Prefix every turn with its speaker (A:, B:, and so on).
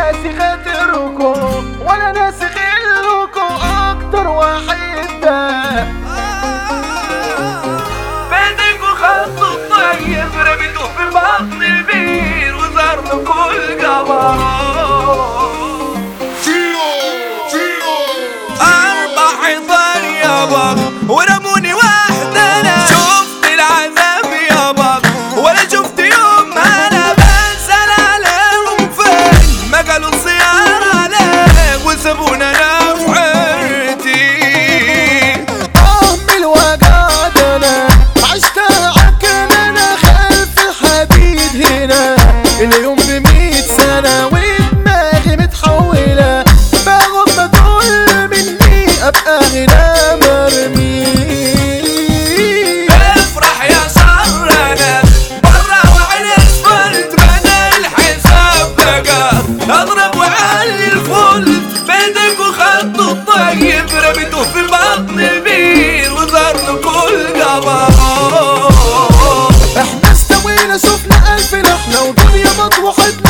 A: ناسي خاطركم ولا ناسي غيركم اكتر واحد ده
B: بدكوا خطوا الطيب رميتوه في بطن البير وظهر له كل جبروت أربع حيطان يابا ورموني واحدة أنا شفت العذاب يابا ولا شفت يوم ما أنا بسأل عليهم فين ما قالوا الصيانة عليه وسابونا أنا في حيرتي
A: اه من الوجع ده انا عشت عكن انا خلف الحديد هنا اليوم بمية سنة ودماغي متحولة باخد ما تقول مني ابقى هنا مرمي
B: افرح يا سرنا برا وعلى الاسفلت بدا الحساب بقى اضرب وعلي الفل بيدك وخط الطيب رميته في بطن البير وظهر له كل قبر
A: احنا استوينا شفنا الف لحنا ودنيا مطوحتنا